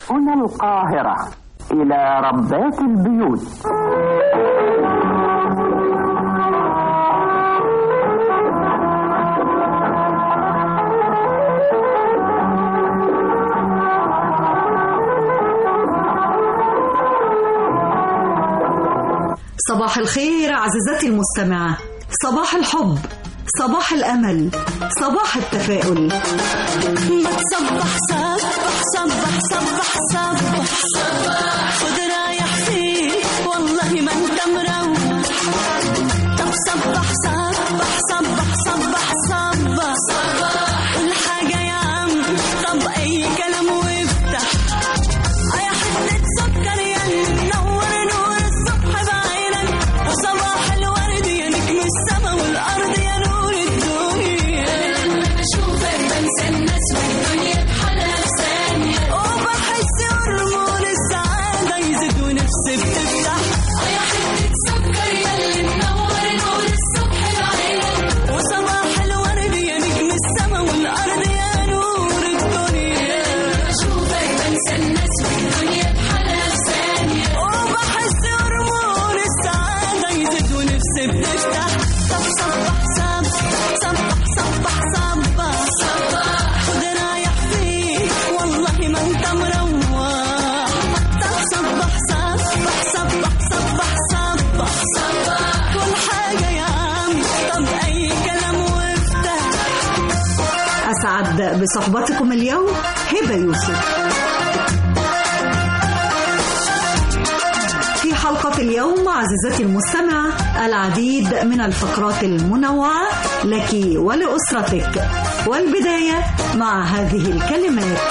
هنا القاهرة إلى ربات البيوت صباح الخير عزيزتي المستمعة صباح الحب صباح الأمل صباح التفاؤل ما تصبح صبح صبح صبح صبح صبح خد رايح فيه والله ما انت مروح طب صبح صبح صبح صبح صبح صبح كل حاجة يا عم طب أي كلام وافتح يا حتة سكر يا منور نور الصبح بعينك وصباح الورد يا نجم السما والأرض يا نور الدنيا بشوفك بنسى الناس والدنيا بحالها في ثانية وبحس هرمون السعادة يزيد ونفسي بتفتح يا حتة سكر يا اللي منور نور الصبح بعينك وصباح الورد يا نجم السما والأرض يا نور الدنيا بشوفك بنسى الناس والدنيا بحالها في ثانية وبحس هرمون السعادة يزيد ونفسي بتفتح طب صبح صبح صبح صبح صبح صبح خد رايح فيه والله ما انت مروح طب صبح صبح صبح صبح صبح صبح كل حاجة يا عم طب أي كلام وافتح أسعد بصحبتكم اليوم هبة يوسف في حلقة اليوم عزيزتي المستمعة العديد من الفقرات المنوعة لك ولأسرتك والبداية مع هذه الكلمات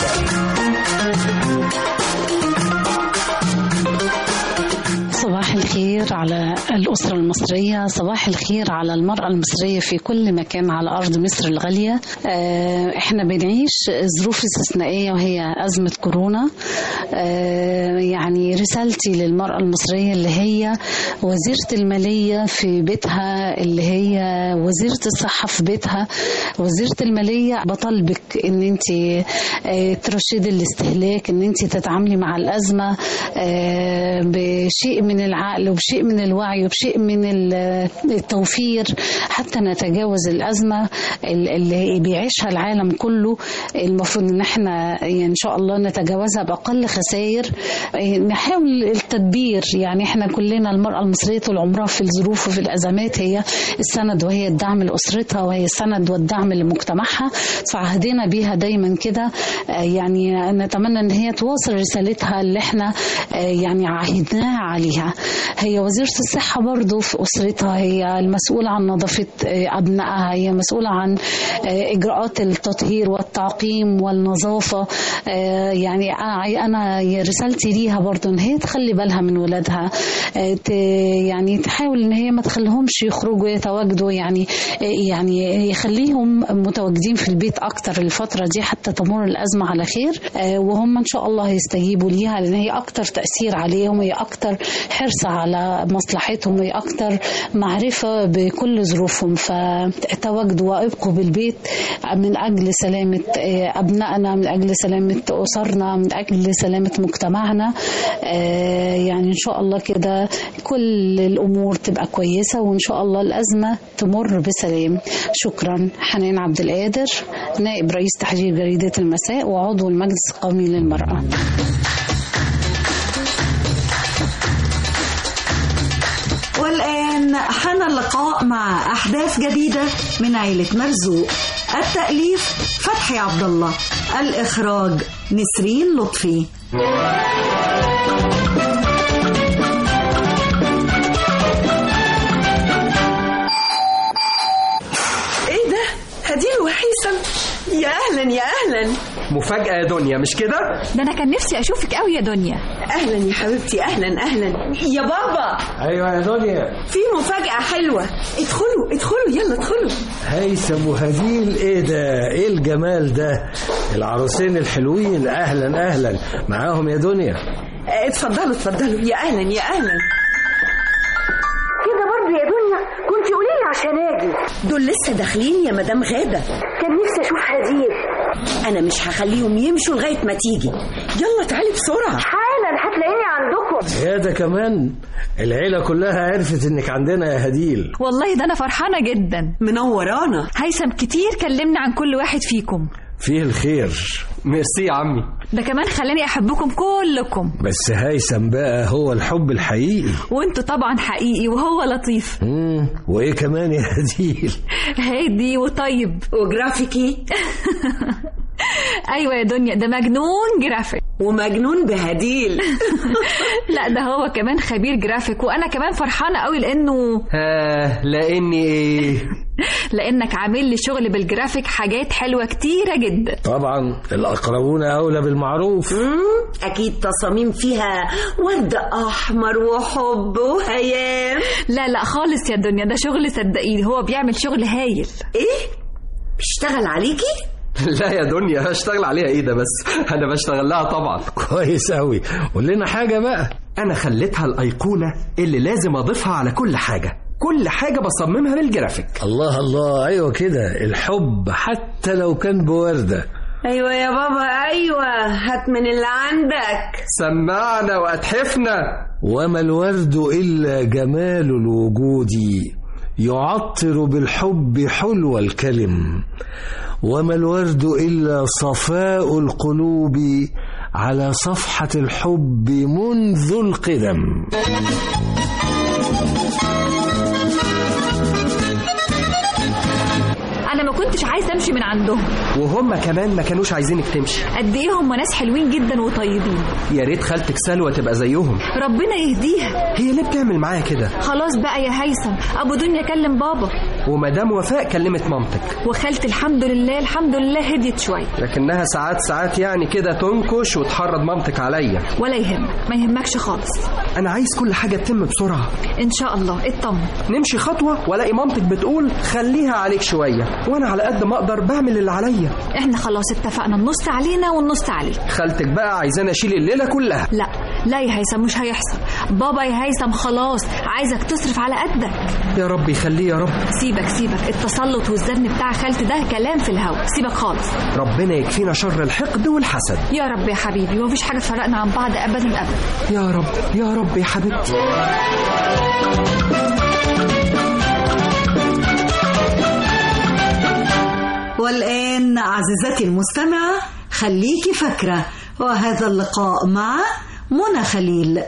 صباح الخير على الأسرة المصرية صباح الخير على المرأة المصرية في كل مكان على أرض مصر الغالية آه، احنا بنعيش ظروف استثنائية وهي أزمة كورونا آه، يعني رسالتي للمرأة المصرية اللي هي وزيرة المالية في بيتها اللي هي وزيرة الصحة في بيتها وزيرة المالية بطالبك ان انت آه، ترشدي الاستهلاك ان انت تتعاملي مع الأزمة آه، بشيء من العقل وبشيء من الوعي وبشيء من ال- التوفير حتى نتجاوز الأزمة ال- اللي بيعيشها العالم كله المفروض ان احنا يعني ان شاء الله نتجاوزها بأقل خسائر آه، نحاول التدبير يعني احنا كلنا المرأة المصرية طول عمرها في الظروف وفي الأزمات هي السند وهي الدعم لأسرتها وهي السند والدعم لمجتمعها فعهدنا بيها دايما كده آه، يعني نتمنى ان هي تواصل رسالتها اللي احنا آه، يعني عهدناها عليها هي وزيرة الصحة برضو في أسرتها هي المسؤولة عن نظافة آه، أبنائها هي مسؤولة عن آه، إجراءات التطهير والتعقيم والنظافة آه، يعني أنا- أنا رسالتي ليها برضو إن هي تخلي بالها من ولادها آه، ت- يعني تحاول إن هي ما تخليهمش يخرجوا يتواجدوا يعني آه، يعني يخليهم متواجدين في البيت أكتر الفترة دي حتى تمر الأزمة على خير آه، وهم إن شاء الله هيستجيبوا ليها لأن هي أكتر تأثير عليهم هي أكتر حرص على مصلحتهم هي أكتر معرفة بكل ظروفهم فتواجدوا وابقوا بالبيت من أجل سلامة آه، أبنائنا من أجل سلامة أسرنا من أجل سلامة مجتمعنا آه، يعني إن شاء الله كده كل الأمور تبقى كويسة وإن شاء الله الأزمة تمر بسلام شكرا حنان عبد القادر نائب رئيس تحرير جريدة المساء وعضو المجلس القومي للمرأة والآن حان اللقاء مع أحداث جديدة من عيلة مرزوق التأليف فتحي عبد الله الإخراج نسرين لطفي ايه ده هديل وحيسم يا اهلا يا اهلا مفاجأة يا دنيا مش كده؟ ده انا كان نفسي اشوفك قوي يا دنيا اهلا يا حبيبتي اهلا اهلا يا بابا ايوه يا دنيا في مفاجأة حلوة ادخلوا ادخلوا يلا ادخلوا هيثم وهديل ايه ده ايه الجمال ده العروسين الحلوين اهلا اهلا معاهم يا دنيا اه، اتفضلوا اتفضلوا يا اهلا يا اهلا كده برضه يا دنيا كنت قولي لي عشان اجي دول لسه داخلين يا مدام غادة كان نفسي اشوف هديل انا مش هخليهم يمشوا لغايه ما تيجي يلا تعالي بسرعه حالا هتلاقيني عندكم يا ده كمان العيلة كلها عرفت انك عندنا يا هديل والله ده انا فرحانه جدا منورانا هيثم كتير كلمنا عن كل واحد فيكم فيه الخير ميرسي يا عمي ده كمان خلاني احبكم كلكم بس هيثم بقى هو الحب الحقيقي وانتوا طبعا حقيقي وهو لطيف مم. وايه كمان يا هديل هادي وطيب وجرافيكي ايوه يا دنيا ده مجنون جرافيك ومجنون بهديل لا ده هو كمان خبير جرافيك وانا كمان فرحانه قوي لانه ها لاني ايه لانك عامل لي شغل بالجرافيك حاجات حلوه كتيره جدا طبعا الاقربون اولى بالمعروف اكيد تصاميم فيها ورد احمر وحب وهيام لا لا خالص يا دنيا ده شغل صدقيني هو بيعمل شغل هايل ايه بيشتغل عليكي لا يا دنيا هشتغل عليها ايه ده بس انا بشتغل لها طبعا كويس قوي قول لنا حاجة بقى انا خليتها الايقونه اللي لازم اضيفها على كل حاجه كل حاجه بصممها بالجرافيك الله الله ايوه كده الحب حتى لو كان بوردة ايوه يا بابا ايوه هات من اللي عندك سمعنا واتحفنا وما الورد إلا جمال الوجود يعطر بالحب حلو الكلم وما الورد إلا صفاء القلوب على صفحة الحب منذ القدم انا ما كنتش عايزه امشي من عندهم وهم كمان ما كانوش عايزينك تمشي قد ايه هم ناس حلوين جدا وطيبين يا ريت خالتك سلوى تبقى زيهم ربنا يهديها هي ليه بتعمل معايا كده خلاص بقى يا هيثم ابو دنيا كلم بابا ومدام وفاء كلمت مامتك وخالتي الحمد لله الحمد لله هديت شويه لكنها ساعات ساعات يعني كده تنكش وتحرض مامتك عليا ولا يهمك ما يهمكش خالص انا عايز كل حاجه تتم بسرعه ان شاء الله اطمن نمشي خطوه والاقي مامتك بتقول خليها عليك شويه وانا على قد ما اقدر بعمل اللي عليا احنا خلاص اتفقنا النص علينا والنص عليك خالتك بقى عايزاني اشيل الليله كلها لا لا يا هيثم مش هيحصل بابا يا هيثم خلاص عايزك تصرف على قدك يا رب يخليه يا رب سيبك سيبك التسلط والزن بتاع خالتي ده كلام في الهوا سيبك خالص ربنا يكفينا شر الحقد والحسد يا رب يا حبيبي ومفيش حاجه تفرقنا عن بعض ابدا ابدا يا رب يا رب يا حبيبتي والآن عزيزتي المستمعة خليكي فاكرة وهذا اللقاء مع منى خليل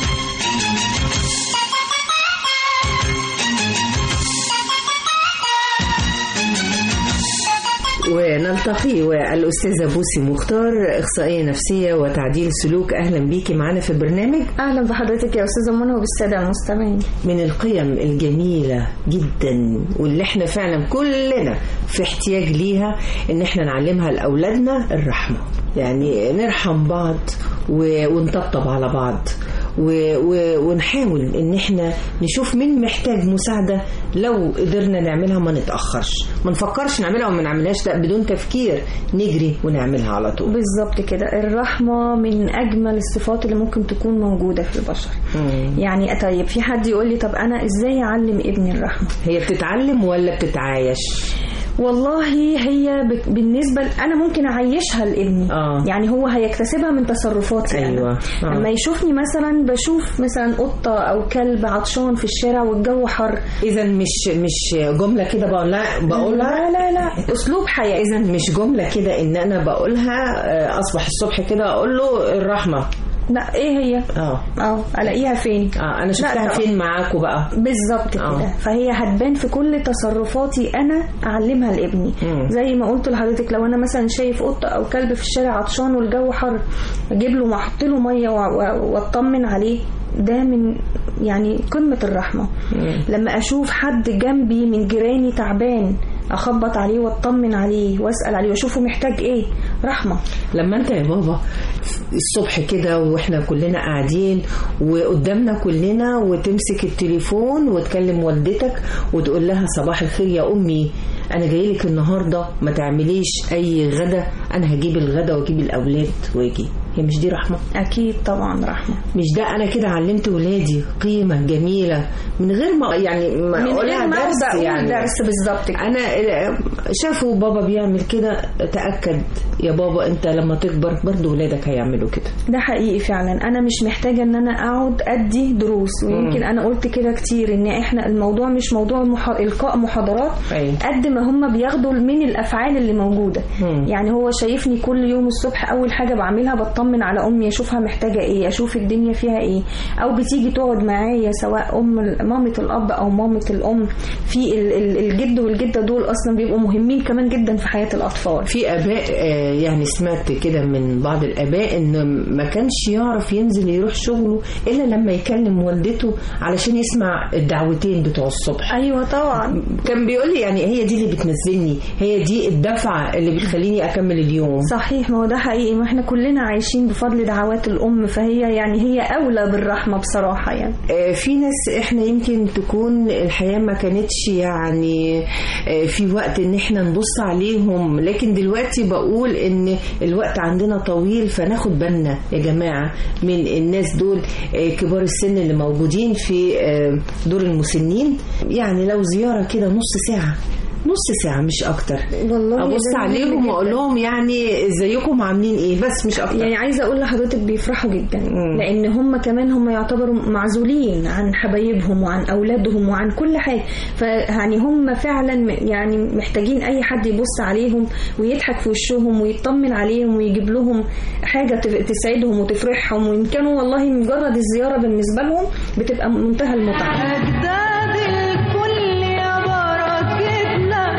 ونلتقي والأستاذة بوسي مختار إخصائية نفسية وتعديل سلوك أهلا بيكي معانا في البرنامج اهلا بحضرتك يا استاذه منى وبالساده المستمعين من القيم الجميلة جدا واللي احنا فعلا كلنا في احتياج ليها ان احنا نعلمها لأولادنا الرحمة يعني نرحم بعض و- ونطبطب على بعض و... و... ونحاول ان احنا نشوف مين محتاج مساعدة لو قدرنا نعملها ما نتأخرش ما نفكرش نعملها وما نعملهاش لا بدون تفكير نجري ونعملها على طول بالظبط كده الرحمه من اجمل الصفات اللي ممكن تكون موجوده في البشر يعني طيب في حد يقول لي طب انا ازاي اعلم ابني الرحمه هي بتتعلم ولا بتتعايش والله هي بت- بالنسبه ل- انا ممكن اعيشها لابني آه. يعني هو هيكتسبها من تصرفاتي أنا. أيوة. آه. لما يشوفني مثلا بشوف مثلا قطه او كلب عطشان في الشارع والجو حر اذا مش مش جمله كده بقول لا بقولها لا لا لا اسلوب حياه اذا مش جمله كده ان انا بقولها آه، اصبح الصبح كده اقول له الرحمه لا ايه هي اه اه الاقيها فين اه انا لا شفتها طبعا. فين معاكوا بقى بالظبط آه. كده فهي هتبان في كل تصرفاتي انا اعلمها لابني مم. زي ما قلت لحضرتك لو انا مثلا شايف قطه او كلب في الشارع عطشان والجو حر اجيب له واحط له ميه وأ- وأ- واطمن عليه ده من يعني قمه الرحمه لما اشوف حد جنبي من جيراني تعبان اخبط عليه واطمن عليه واسال عليه واشوفه محتاج ايه رحمه لما انت يا بابا الصبح كده واحنا كلنا قاعدين وقدامنا كلنا وتمسك التليفون وتكلم والدتك وتقول لها صباح الخير يا امي انا جاي لك النهارده ما تعمليش اي غدا انا هجيب الغدا واجيب الاولاد واجي هي مش دي رحمه اكيد طبعا رحمه مش ده انا كده علمت ولادي قيمه جميله من غير ما يعني ما من اقولها غير ما درس أبدأ أقول يعني درس بالظبط كده. انا شافوا بابا بيعمل كده تاكد يا بابا انت لما تكبر برضه ولادك هيعملوا كده ده حقيقي فعلا انا مش محتاجه ان انا اقعد ادي دروس ويمكن مم. انا قلت كده كتير ان احنا الموضوع مش موضوع مح... القاء محاضرات أيوة. قد ما هم بياخدوا من الافعال اللي موجوده مم. يعني هو شايفني كل يوم الصبح اول حاجه بعملها بطمن على امي اشوفها محتاجه ايه اشوف الدنيا فيها ايه او بتيجي تقعد معايا سواء ام مامه الاب او مامه الام في ال- ال- الجد والجده دول اصلا بيبقوا مهمين كمان جدا في حياه الاطفال في اباء آه، يعني سمعت كده من بعض الاباء ان ما كانش يعرف ينزل يروح شغله الا لما يكلم والدته علشان يسمع الدعوتين بتوع الصبح ايوه طبعا كان بيقول لي يعني هي دي اللي بتنزلني هي دي الدفعه اللي بتخليني اكمل اليوم صحيح ما هو ده حقيقي ما احنا كلنا عايشين بفضل دعوات الام فهي يعني هي اولى بالرحمه بصراحه يعني آه، في ناس احنا يمكن تكون الحياة ما كانتش يعني آه، في وقت ان احنا نبص عليهم لكن دلوقتي بقول ان الوقت عندنا طويل فناخد بالنا يا جماعة من الناس دول آه، كبار السن اللي موجودين في آه، دور المسنين يعني لو زيارة كده نص ساعة نص ساعة مش أكتر والله أبص ده مهم عليهم جداً. وأقول لهم يعني ازيكم عاملين إيه بس مش أكتر يعني عايزه اقول لحضرتك بيفرحوا جدا لان هم كمان هم يعتبروا معزولين عن حبايبهم وعن اولادهم وعن كل حاجه فيعني هم فعلا م- يعني محتاجين اي حد يبص عليهم ويضحك في وشهم ويطمن عليهم ويجيب لهم حاجه تف- تسعدهم وتفرحهم وان كانوا والله مجرد الزياره بالنسبه لهم بتبقى منتهى المتعه أجداد الكل يا بركتنا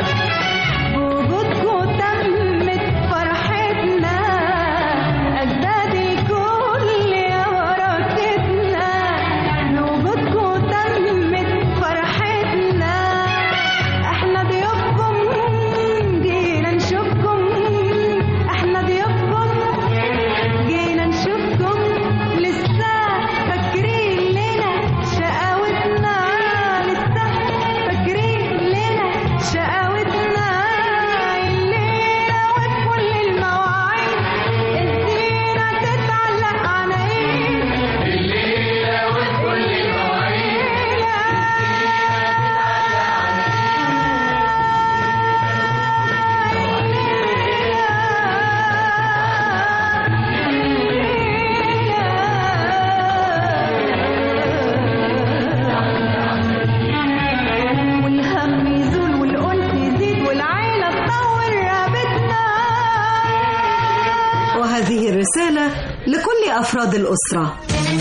بوجودكم تمت فرحتنا أجداد الكل يا بركتنا بوجودكم تمت فرحتنا احنا ضيوفكم جينا نشوفكم احنا ضيوفكم جينا نشوفكم لسه فاكرين لنا شقاوتنا لسه فاكرين لنا شقاوتنا الليلة وفي كل المواعيد الزينة تتعلق عنايين الليلة وفي كل المواعيد والهم يزول والأنس يزيد والعيلة تطور رقبتنا وهذه الرسالة لكل أفراد الأسرة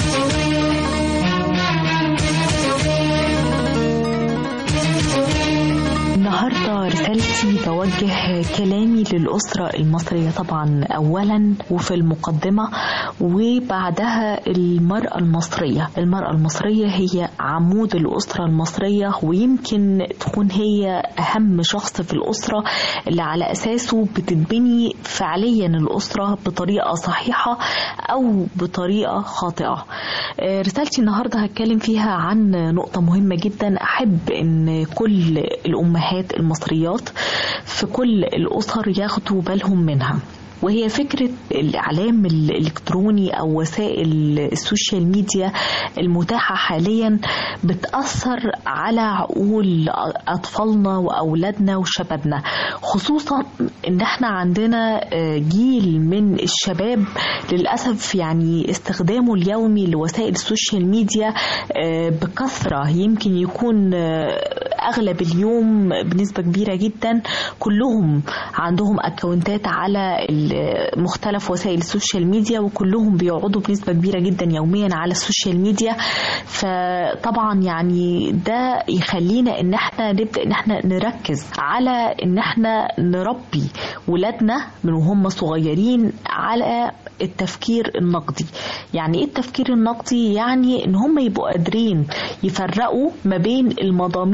النهارده رسالتي بوجه كلامي للأسرة المصرية طبعا أولا وفي المقدمة وبعدها المرأة المصرية المرأة المصرية هي عمود الأسرة المصرية ويمكن تكون هي أهم شخص في الأسرة اللي على أساسه بتتبني فعليا الأسرة بطريقة صحيحة أو بطريقة خاطئة آه، رسالتي النهاردة هتكلم فيها عن نقطة مهمة جدا أحب أن كل الأمهات المصريات في كل الأسر ياخدوا بالهم منها وهي فكرة الإعلام الإلكتروني أو وسائل السوشيال ميديا المتاحة حاليا بتأثر على عقول أطفالنا وأولادنا وشبابنا خصوصا إن احنا عندنا آه، جيل من الشباب للأسف يعني استخدامه اليومي لوسائل السوشيال ميديا آه، بكثرة يمكن يكون آه، أغلب اليوم بنسبة كبيرة جدا كلهم عندهم أكونتات على ال- مختلف وسائل السوشيال ميديا وكلهم بيقعدوا بنسبة كبيرة جدا يوميا على السوشيال ميديا فطبعا يعني ده يخلينا ان احنا نبدأ ان احنا نركز على ان احنا نربي ولادنا من وهم صغيرين على التفكير النقدي يعني ايه التفكير النقدي يعني ان هم يبقوا قادرين يفرقوا ما بين المضامين اللي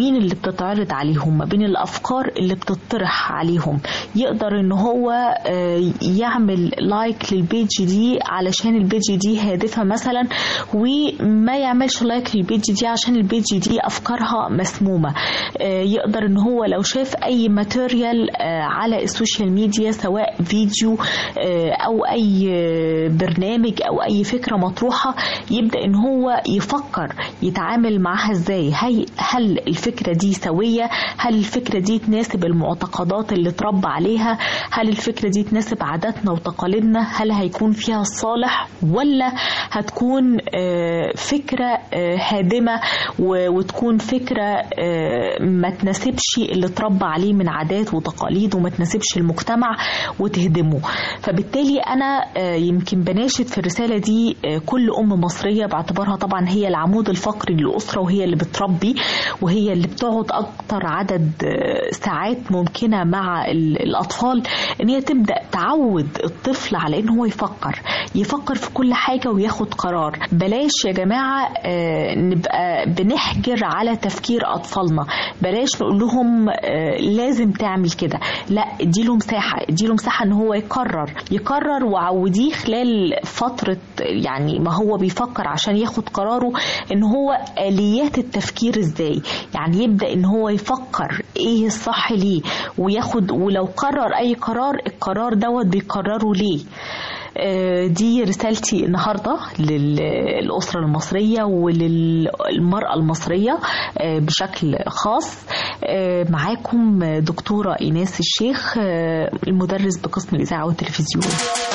بتتعرض عليهم ما بين الافكار اللي بتطرح عليهم يقدر ان هو آه، يعمل لايك للبيج دي علشان البيج دي هادفها مثلا وما يعملش لايك للبيج دي عشان البيج دي افكارها مسمومه آه، يقدر ان هو لو شاف اي ماتيريال على السوشيال ميديا سواء فيديو آه، او اي آه، برنامج او اي فكره مطروحه يبدا ان هو يفكر يتعامل معاها ازاي هي هل الفكره دي سويه هل الفكره دي تناسب المعتقدات اللي اتربى عليها هل الفكره دي تناسب عاداتنا وتقاليدنا هل هيكون فيها الصالح ولا هتكون آه، فكره آه، هادمه و- وتكون فكره آه، ما تناسبش اللي اتربى عليه من عادات وتقاليد وما تناسبش المجتمع وتهدمه فبالتالي انا آه، يمكن بناشد في الرساله دي آه، كل ام مصريه باعتبارها طبعا هي العمود الفقري للاسره وهي اللي بتربي وهي اللي بتقعد اكتر عدد آه، ساعات ممكنه مع ال- الاطفال ان هي تبدا تعود الطفل على ان هو يفكر يفكر في كل حاجه وياخد قرار بلاش يا جماعه آه، نبقى بنحجر على تفكير اطفالنا بلاش نقول لهم آه، لازم تعمل كده لا اديله مساحه اديله مساحه ان هو يقرر يقرر وعوديه خلال فتره يعني ما هو بيفكر عشان ياخد قراره ان هو اليات التفكير ازاي يعني يبدا ان هو يفكر ايه الصح ليه وياخد ولو قرر اي قرار القرار دوت بيقرره ليه آه، دي رسالتي النهارده للأسرة المصرية وللمرأة المصرية آه، بشكل خاص آه، معاكم دكتورة إيناس الشيخ آه، المدرس بقسم الإذاعة والتلفزيون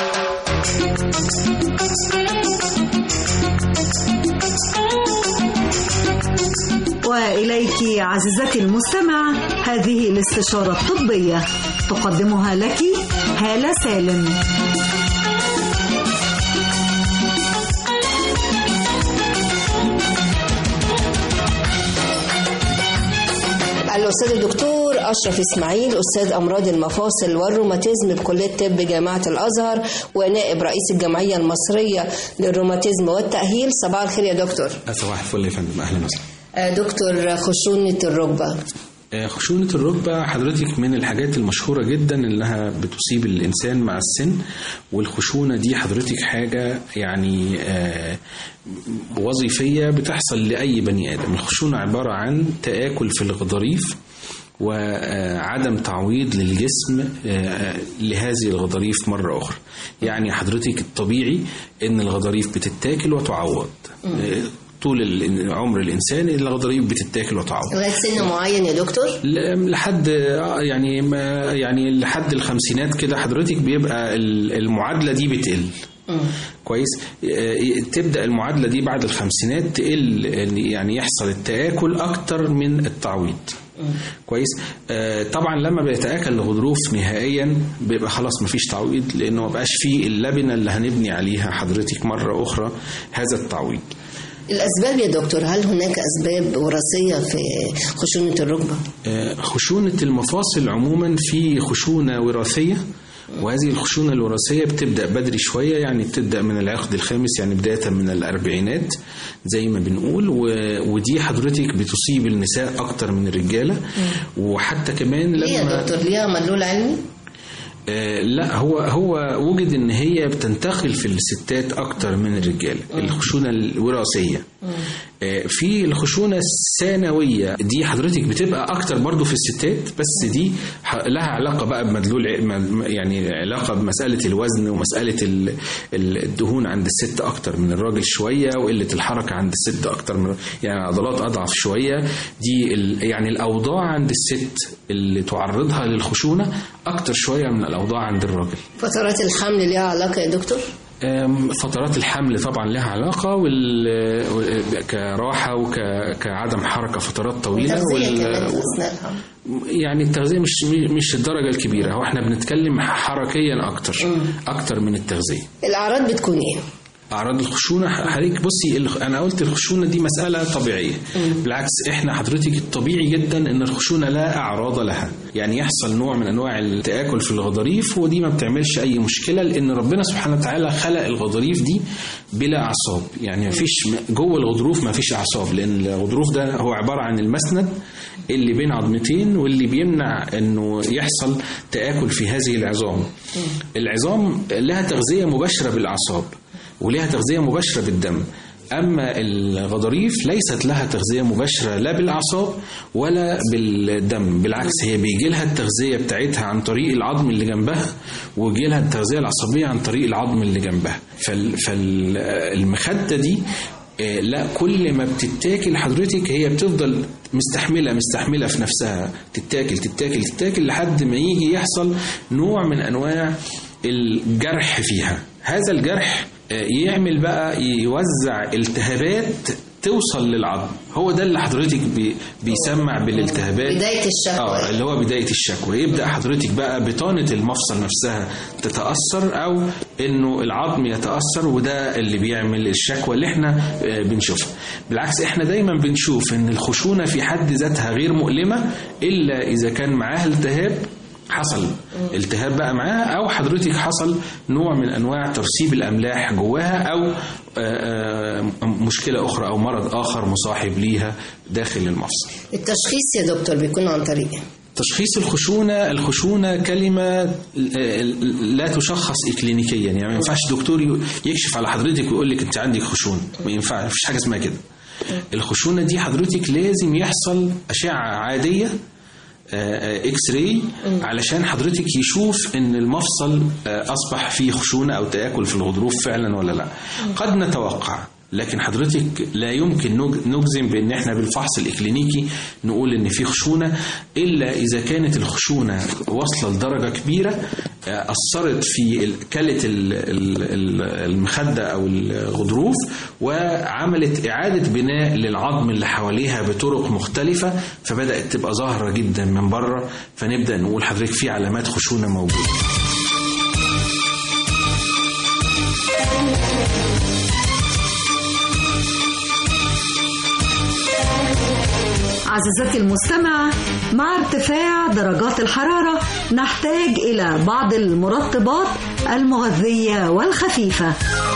وإليك عزيزتي المستمع هذه الاستشارة الطبية تقدمها لك هالة سالم الأستاذ الدكتور أشرف إسماعيل أستاذ أمراض المفاصل والروماتيزم بكلية طب جامعة الأزهر ونائب رئيس الجمعية المصرية للروماتيزم والتأهيل صباح الخير يا دكتور صباح الفل يا فندم اهلا وسهلا آه، دكتور خشونة الركبة آه، خشونة الركبة حضرتك من الحاجات المشهورة جدا انها بتصيب الانسان مع السن والخشونة دي حضرتك حاجة يعني آه، وظيفية بتحصل لأي بني آدم الخشونة عبارة عن تآكل في الغضاريف وعدم تعويض للجسم آه، لهذه الغضاريف مرة أخرى يعني حضرتك الطبيعي أن الغضاريف بتتاكل وتعوض آه، طول ال- عمر الإنسان الغضاريف بتتاكل وتعوض لغاية سن معين يا دكتور ل- لحد آه، يعني ما يعني لحد الخمسينات كده حضرتك بيبقى ال- المعادلة دي بتقل كويس آه، تبدا المعادله دي بعد الخمسينات تقل يعني يحصل التاكل اكتر من التعويض كويس آه، طبعا لما بيتاكل الغضروف نهائيا بيبقى خلاص مفيش تعويض لانه ما بقاش فيه اللبنه اللي هنبني عليها حضرتك مره اخرى هذا التعويض الأسباب يا دكتور هل هناك أسباب وراثية في خشونة الركبة؟ آه، خشونة المفاصل عموما في خشونة وراثية وهذه الخشونة الوراثية بتبدأ بدري شوية يعني بتبدأ من العقد الخامس يعني بداية من الأربعينات زي ما بنقول و... ودي حضرتك بتصيب النساء أكتر من الرجالة وحتى كمان ليه يا لما دكتور ليها مدلول علمي؟ آه، لا هو هو وجد ان هي بتنتقل في الستات اكتر من الرجاله الخشونه الوراثيه آه، في الخشونه الثانويه دي حضرتك بتبقى اكتر برضو في الستات بس دي ح- لها علاقه بقى بمدلول ع- م- يعني علاقه بمساله الوزن ومساله ال- ال- الدهون عند الست اكتر من الراجل شويه وقله الحركه عند الست اكتر من يعني عضلات اضعف شويه دي ال- يعني الاوضاع عند الست اللي تعرضها للخشونه اكتر شويه من الاوضاع عند الراجل فترات الحمل ليها علاقة يا دكتور؟ أم، فترات الحمل طبعا لها علاقة وال... وال- كراحة وكعدم حركة فترات طويلة تغذية كمان وال... أثناء الحمل يعني التغذية مش مش الدرجة الكبيرة هو احنا بنتكلم حركيا أكتر أكتر من التغذية الأعراض بتكون إيه؟ اعراض الخشونه حضرتك بصي ال- انا قلت الخشونه دي مساله طبيعيه بالعكس احنا حضرتك الطبيعي جدا ان الخشونه لا اعراض لها يعني يحصل نوع من انواع التاكل في الغضاريف ودي ما بتعملش اي مشكله لان ربنا سبحانه وتعالى خلق الغضاريف دي بلا اعصاب يعني ما فيش جوه الغضروف ما فيش اعصاب لان الغضروف ده هو عباره عن المسند اللي بين عظمتين واللي بيمنع انه يحصل تاكل في هذه العظام العظام لها تغذيه مباشره بالاعصاب ولها تغذيه مباشره بالدم اما الغضاريف ليست لها تغذيه مباشره لا بالاعصاب ولا بالدم بالعكس هي بيجي لها التغذيه بتاعتها عن طريق العظم اللي جنبها ويجي لها التغذيه العصبيه عن طريق العظم اللي جنبها فالمخده دي آه، لا كل ما بتتاكل حضرتك هي بتفضل مستحملة مستحملة في نفسها تتاكل تتاكل تتاكل لحد ما يجي يحصل نوع من أنواع الجرح فيها هذا الجرح آه، يعمل بقى يوزع التهابات توصل للعظم هو ده اللي حضرتك بي بيسمع بالالتهابات بداية الشكوى. اه اللي هو بداية الشكوى يبدأ حضرتك بقى بطانة المفصل نفسها تتأثر أو إنه العظم يتأثر وده اللي بيعمل الشكوى اللي احنا آه، بنشوفها بالعكس احنا دايما بنشوف إن الخشونة في حد ذاتها غير مؤلمة إلا إذا كان معاها التهاب حصل التهاب بقى معاها او حضرتك حصل نوع من انواع ترسيب الاملاح جواها او آه، آه، مشكله اخرى او مرض اخر مصاحب ليها داخل المفصل التشخيص يا دكتور بيكون عن طريق إيه؟ تشخيص الخشونة الخشونة كلمة آه، لا تشخص إكلينيكيا يعني ما ينفعش دكتور يكشف على حضرتك ويقول لك أنت عندك خشونة ما ينفعش مفيش حاجة اسمها كده الخشونة دي حضرتك لازم يحصل أشعة عادية اكس راي علشان حضرتك يشوف ان المفصل آه، اصبح فيه خشونه او تاكل في الغضروف فعلا ولا لا قد نتوقع لكن حضرتك لا يمكن نج- نجزم بان احنا بالفحص الاكلينيكي نقول ان في خشونه الا اذا كانت الخشونه واصله لدرجه كبيره آه، اثرت في ال- كلة ال- ال- ال- المخده او الغضروف وعملت اعاده بناء للعظم اللي حواليها بطرق مختلفه فبدات تبقى ظاهره جدا من بره فنبدا نقول حضرتك في علامات خشونه موجوده عزيزتي المستمعة مع ارتفاع درجات الحرارة نحتاج إلى بعض المرطبات المغذية والخفيفة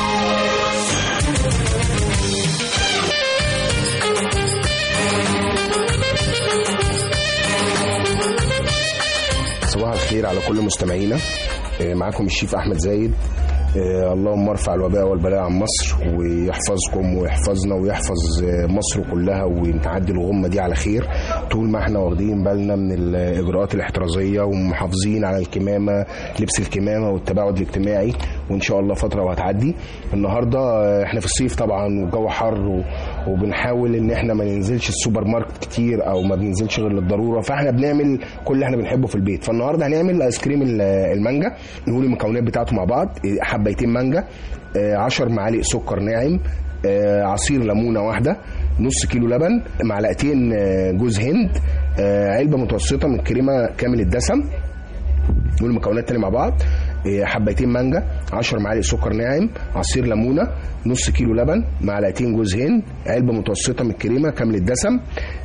صباح الخير على كل مستمعينا آه، معاكم الشيف احمد زايد آه، اللهم ارفع الوباء والبلاء عن مصر ويحفظكم ويحفظنا ويحفظ آه، مصر كلها ونعدي الغمه دي على خير طول ما احنا واخدين بالنا من الاجراءات الاحترازيه ومحافظين على الكمامه لبس الكمامه والتباعد الاجتماعي وان شاء الله فتره وهتعدي النهارده آه، احنا في الصيف طبعا والجو حر و- وبنحاول ان احنا ما ننزلش السوبر ماركت كتير او ما بننزلش غير للضروره فاحنا بنعمل كل اللي احنا بنحبه في البيت فالنهارده هنعمل ايس كريم ال- المانجا نقول المكونات بتاعته مع بعض حبيتين مانجا 10 معالق سكر ناعم آه، عصير ليمونه واحده نص كيلو لبن معلقتين آه، جوز هند آه، علبه متوسطه من كريمه كامل الدسم نقول المكونات تاني مع بعض إيه، حبيتين مانجا 10 معالق سكر ناعم عصير ليمونه نص كيلو لبن معلقتين جوز هند علبه متوسطه من الكريمه كامل الدسم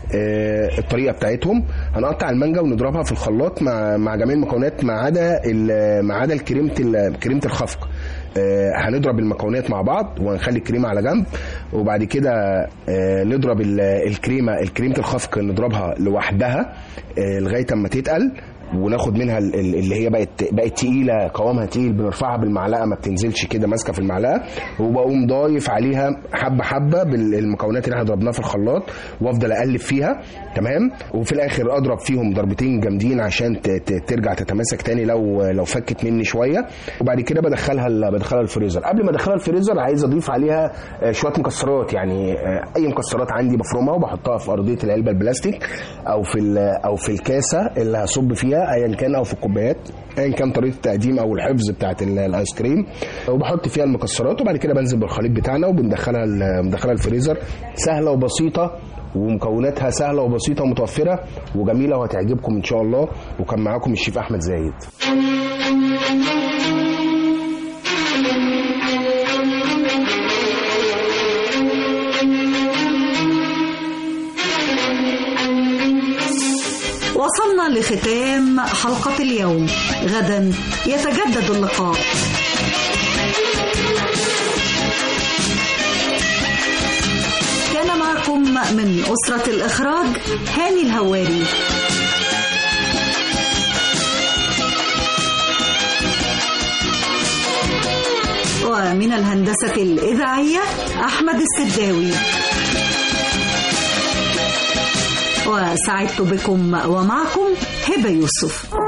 آه، الطريقه بتاعتهم هنقطع المانجا ونضربها في الخلاط مع مع جميع المكونات ما عدا ال- ما عدا الكريمه ال- كريمه الخفق آه، هنضرب المكونات مع بعض وهنخلي الكريمه على جنب وبعد كده آه، نضرب ال- الكريمه الكريمه الخفق نضربها لوحدها آه، لغايه اما تتقل وناخد منها ال- ال- اللي هي بقت بقت تقيله قوامها تقيل بنرفعها بالمعلقه ما بتنزلش كده ماسكه في المعلقه وبقوم ضايف عليها حبه حبه بالمكونات اللي احنا ضربناها في الخلاط وافضل اقلب فيها تمام وفي الاخر اضرب فيهم ضربتين جامدين عشان ت- ت- ترجع تتماسك تاني لو لو فكت مني شويه وبعد كده بدخلها ال- بدخلها الفريزر قبل ما ادخلها الفريزر عايز اضيف عليها آه، شويه مكسرات يعني آه، اي مكسرات عندي بفرمها وبحطها في ارضيه العلبه البلاستيك او في ال- او في الكاسه اللي هصب فيها ايا كان او في الكوبايات ايا كان طريقه التقديم او الحفظ بتاعت ال- الايس كريم وبحط فيها المكسرات وبعد كده بنزل بالخليط بتاعنا وبندخلها ال- بندخلها الفريزر سهله وبسيطه ومكوناتها سهله وبسيطه ومتوفره وجميله وهتعجبكم ان شاء الله وكان معاكم الشيف احمد زايد وصلنا لختام حلقة اليوم غدا يتجدد اللقاء كان معكم من أسرة الإخراج هاني الهواري ومن الهندسة الإذاعية أحمد السداوي وسعدت بكم ومعكم هبة يوسف